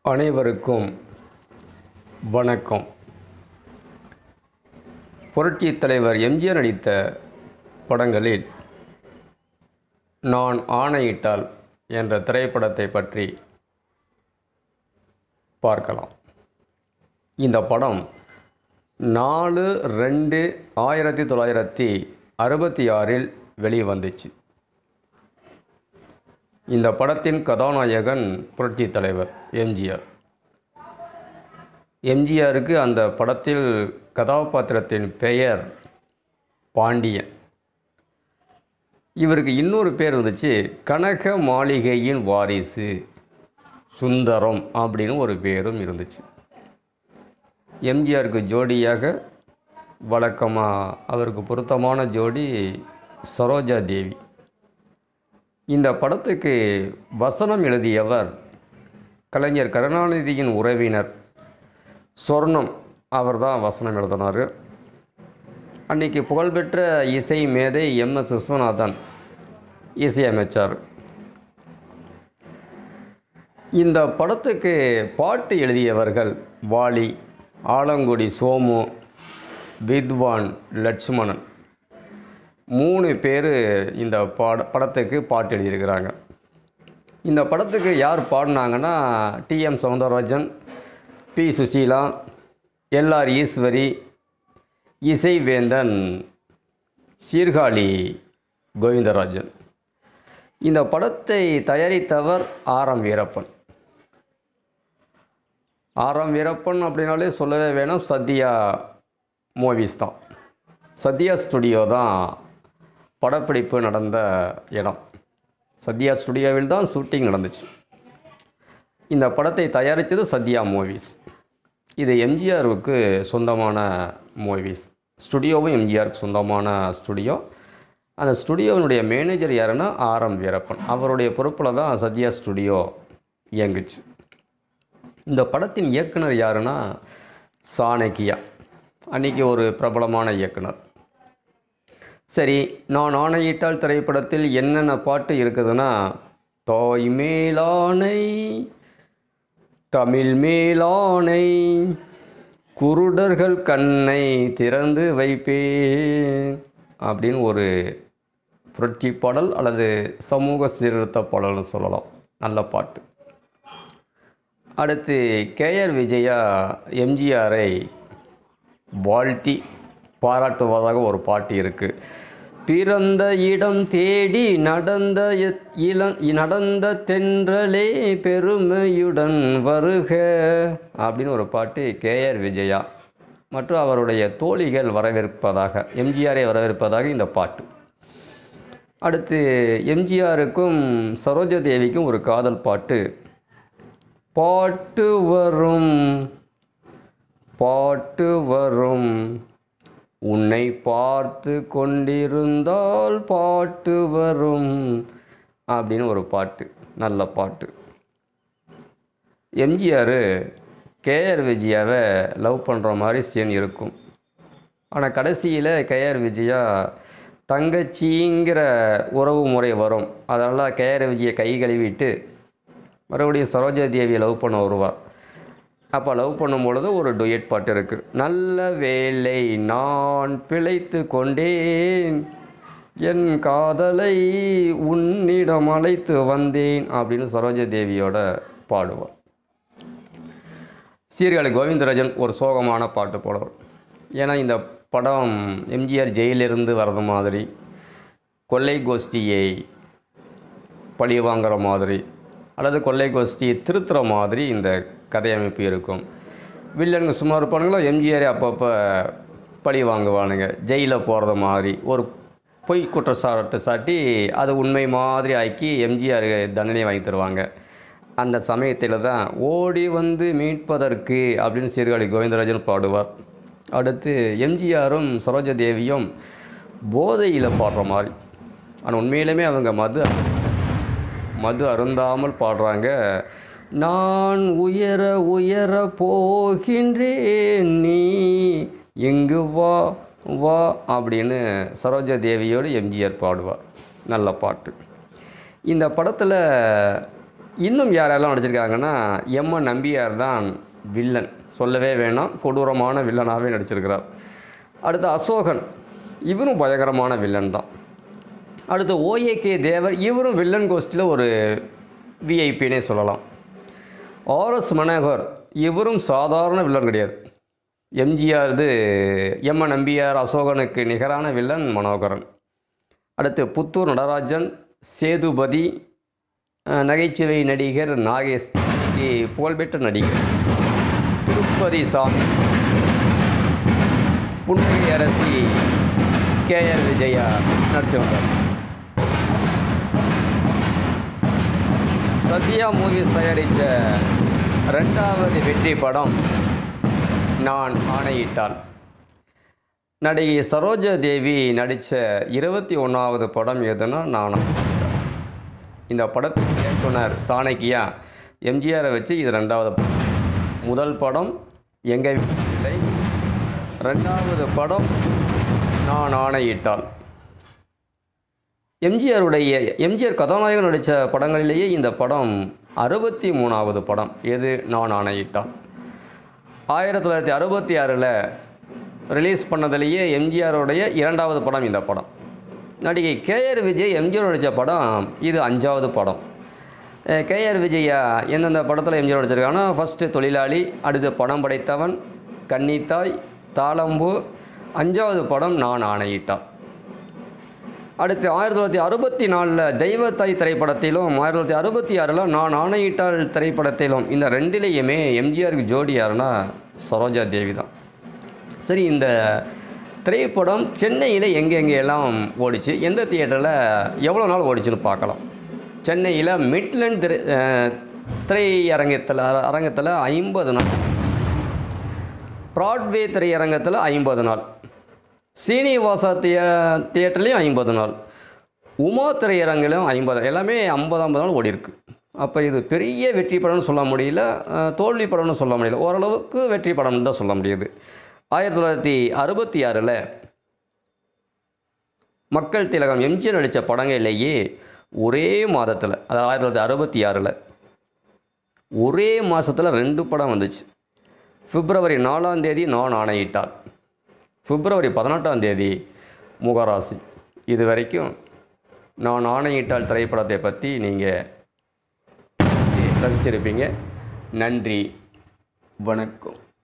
அனைவருக்கும் வணக்கம் புரட்சி தலைவர் எம்ஜிஆர் நடித்த படங்களில் நான் ஆணையிட்டால் என்ற திரைப்படத்தை பற்றி பார்க்கலாம் இந்த படம் நாலு ரெண்டு ஆயிரத்தி தொள்ளாயிரத்தி அறுபத்தி ஆறில் வெளிவந்துச்சு இந்த படத்தின் கதாநாயகன் புரட்சி தலைவர் எம்ஜிஆர் எம்ஜிஆருக்கு அந்த படத்தில் கதாபாத்திரத்தின் பெயர் பாண்டியன் இவருக்கு இன்னொரு பேர் இருந்துச்சு கனக மாளிகையின் வாரிசு சுந்தரம் அப்படின்னு ஒரு பேரும் இருந்துச்சு எம்ஜிஆருக்கு ஜோடியாக வழக்கமாக அவருக்கு பொருத்தமான ஜோடி சரோஜா தேவி இந்த படத்துக்கு வசனம் எழுதியவர் கலைஞர் கருணாநிதியின் உறவினர் சொர்ணம் அவர் தான் வசனம் எழுதினார் அன்றைக்கி புகழ்பெற்ற இசை மேதை எம் எஸ் விஸ்வநாதன் இசையமைச்சார் இந்த படத்துக்கு பாட்டு எழுதியவர்கள் வாலி ஆலங்குடி சோமு வித்வான் லட்சுமணன் மூணு பேர் இந்த பாட படத்துக்கு பாட்டு எழுதியிருக்கிறாங்க இந்த படத்துக்கு யார் பாடினாங்கன்னா T M Soundararajan P Susheela L R Eswari இசைவேந்தன் சீர்காழி கோவிந்தராஜன் இந்த படத்தை தயாரித்தவர் R M Veerappan R M Veerappan அப்படின்னாலே சொல்லவே வேணும் சத்யா மூவிஸ் தான் சத்யா ஸ்டுடியோ தான் படப்பிடிப்பு நடந்த இடம் சத்யா ஸ்டுடியோவில் தான் ஷூட்டிங் நடந்துச்சு இந்த படத்தை தயாரித்தது சத்யா மூவிஸ் இது எம்ஜிஆருக்கு சொந்தமான மூவிஸ் ஸ்டுடியோவும் எம்ஜிஆருக்கு சொந்தமான ஸ்டுடியோ அந்த ஸ்டுடியோவினுடைய மேனேஜர் யாருன்னா ஆர் எம் வீரப்பன் அவருடைய பொறுப்பில் தான் சத்யா ஸ்டுடியோ இயங்குச்சு இந்த படத்தின் இயக்குனர் யாருன்னா சாணக்கியா அன்றைக்கி ஒரு பிரபலமான இயக்குனர் சரி நான் ஆணையிட்டால் திரைப்படத்தில் என்னென்ன பாட்டு இருக்குதுன்னா தாய் மேலானை தமிழ் மேலானை குருடர்கள் கண்ணை திறந்து வைப்பேன் அப்படின்னு ஒரு புரட்சி பாடல் அல்லது சமூக சீர்திருத்த பாடல்னு சொல்லலாம் நல்ல பாட்டு அடுத்து கேஆர் விஜயா எம்ஜிஆரை வாழ்த்தி பாராட்டுவதாக ஒரு பாட்டு இருக்குது பிறந்த இடம் தேடி நடந்த எத்- இள நடந்த தென்றலே பெருமையுடன் வருக அப்படின்னு ஒரு பாட்டு கேஆர் விஜயா மற்றும் அவருடைய தோழிகள் வரவேற்பதாக எம்ஜிஆரை வரவேற்பதாக இந்த பாட்டு அடுத்து எம்ஜிஆருக்கும் சரோஜா தேவிக்கும் ஒரு காதல் பாட்டு பாட்டு வரும் பாட்டு வரும் உன்னை பார்த்து கொண்டிருந்தால் பாட்டு வரும் அப்படின்னு ஒரு பாட்டு நல்ல பாட்டு எம்ஜிஆர் கேஆர் விஜயாவை லவ் பண்ணுற மாதிரி சீன் இருக்கும் ஆனால் கடைசியில் கேஆர் விஜயா தங்கச்சிங்கிற உறவு முறை வரும் அதனால் கேஆர் விஜயை கை கழுவிட்டு மறுபடியும் சரோஜா தேவியை லவ் பண்ண வருவார் அப்போ லவ் பண்ணும் பொழுது ஒரு டுயட் பாட்டு இருக்குது நல்ல வேலை நான் பிழைத்து கொண்டேன் என் காதலை உன்னிடம் அழைத்து வந்தேன் அப்படின்னு சரோஜா தேவியோட பாடுவார் சீர்காழி கோவிந்தராஜன் ஒரு சோகமான பாட்டு பாடுவார் ஏன்னா இந்த படம் எம்ஜிஆர் ஜெயிலிருந்து வர்றது மாதிரி கொள்ளை கோஷ்டியை பழி வாங்குற மாதிரி அல்லது கொள்ளை கோஷ்டியை திருத்துற மாதிரி இந்த கதையமைப்பு இருக்கும் வில்லனுங்க சும்மா இருப்பானுங்களோ எம்ஜிஆரே அப்பப்போ பழி வாங்குவானுங்க ஜெயிலில் போகிறது மாதிரி ஒரு பொய் குற்றச்சாட்டு சாட்டி அது உண்மை மாதிரி ஆக்கி எம்ஜிஆர் தண்டனை வாங்கி தருவாங்க அந்த சமயத்தில் தான் ஓடி வந்து மீட்பதற்கு அப்படின்னு சீர்காழி கோவிந்தராஜன் பாடுவார் அடுத்து எம்ஜிஆரும் சரோஜா தேவியும் போதையில் பாடுற மாதிரி ஆனால் உண்மையிலுமே அவங்க மது மது அருந்தாமல் பாடுறாங்க நான் உயர உயர போகின்றேன் நீ எங்கு வா வா அப்படின்னு சரோஜா தேவியோடு எம்ஜிஆர் பாடுவார் நல்ல பாட்டு இந்த படத்தில் இன்னும் யாரெல்லாம் நடிச்சிருக்காங்கன்னா எம்என் நம்பியார் தான் வில்லன் சொல்லவே வேணாம் கொடூரமான வில்லனாகவே நடிச்சிருக்கிறார் அடுத்து அசோகன் இவரும் பயங்கரமான வில்லன் தான் அடுத்து ஓஏகே தேவர் இவரும் வில்லன் கோஸ்டில் ஒரு விஐபினே சொல்லலாம் ஆர்எஸ் மனோகர் இவரும் சாதாரண வில்லன் கிடையாது எம்ஜிஆர் இது எம்என் நம்பியார் அசோகனுக்கு நிகரான வில்லன் மனோகரன் அடுத்து புத்தூர் நடராஜன் சேதுபதி அஹ், நகைச்சுவை நடிகர் நாகேஷ் இன்னைக்கு புகழ்பெற்ற நடிகர் திருப்பதி சாமி புன்னகை அரசி கேஆர் விஜயா நடிச்சு வந்தார் சத்யா மூவிஸ் தயாரித்த ரெண்டாவது வெற்றி படம் நான் ஆணையிட்டால் நடிகை சரோஜா தேவி நடித்த இருபத்தி ஒன்றாவது படம் எதுனா நான் இந்த படத்தின் இயக்குனர் சாணக்கியா எம்ஜிஆரை வச்சு இது ரெண்டாவது படம் முதல் படம் எங்கள் இல்லை ரெண்டாவது படம் நான் ஆணையிட்டால் எம்ஜிஆருடைய எம்ஜிஆர் கதாநாயகன் நடித்த படங்களிலேயே இந்த படம் அறுபத்தி மூணாவது படம் எது நான் ஆணையிட்டால் ஆயிரத்தி தொள்ளாயிரத்தி அறுபத்தி ஆறில் ரிலீஸ் பண்ணதுலேயே எம்ஜிஆருடைய இரண்டாவது படம் இந்த படம் நடிகை கேஆர் விஜய் எம்ஜிஆர் நடித்த படம் இது அஞ்சாவது படம் கேஆர் விஜயா எந்தெந்த படத்தில் எம்ஜிஆர் நடிச்சிருக்காங்கன்னா ஃபஸ்ட்டு தொழிலாளி அடுத்து படம் படைத்தவன் கன்னித்தாய் தாளம்பூ அஞ்சாவது படம் நான் ஆணையிட்டான் அடுத்து ஆயிரத்தி தொள்ளாயிரத்தி அறுபத்தி நாலில் தெய்வத்தாய் திரைப்படத்திலும் ஆயிரத்தி தொள்ளாயிரத்தி அறுபத்தி ஆறில் நான் ஆணையிட்டால் திரைப்படத்திலும் இந்த ரெண்டிலேயுமே எம்ஜிஆருக்கு ஜோடி யாருன்னா சரோஜா தேவி தான் சரி இந்த திரைப்படம் சென்னையில் எங்கே எங்கெல்லாம் ஓடிச்சு எந்த தியேட்டரில் எவ்வளோ நாள் ஓடிச்சுன்னு பார்க்கலாம் சென்னையில் மிட்லண்ட் திரை அஹ், திரையரங்கத்தில் அரங்கத்தில் ஐம்பது நாள் ப்ராட்வே திரையரங்கத்தில் ஐம்பது நாள் சீனிவாசா திய தியேட்டர்லேயும் ஐம்பது நாள் உமா திரையரங்கிலும் ஐம்பது எல்லாமே ஐம்பது ஐம்பது நாள் ஓடி இருக்கு அப்போ இது பெரிய வெற்றி படம்னு சொல்ல முடியல அஹ், தோல்வி படம்னு சொல்ல முடியல ஓரளவுக்கு வெற்றி படம்னு தான் சொல்ல முடியுது ஆயிரத்தி தொள்ளாயிரத்தி அறுபத்தி ஆறில் மக்கள் திலகம் எம்ஜிஆர் நடித்த படங்கள்லேயே ஒரே மாதத்தில் அதாவது ஆயிரத்தி தொள்ளாயிரத்தி அறுபத்தி ஆறில் ஒரே மாதத்தில் ரெண்டு படம் வந்துச்சு பிப்ரவரி நாலாம் தேதி நான் ஆணையிட்டார் பிப்ரவரி பதினெட்டாம் தேதி முகராசி இது வரைக்கும் நான் ஆணையிட்டால் திரைப்படத்தை பற்றி நீங்கள் ரசிச்சிருப்பீங்க நன்றி வணக்கம்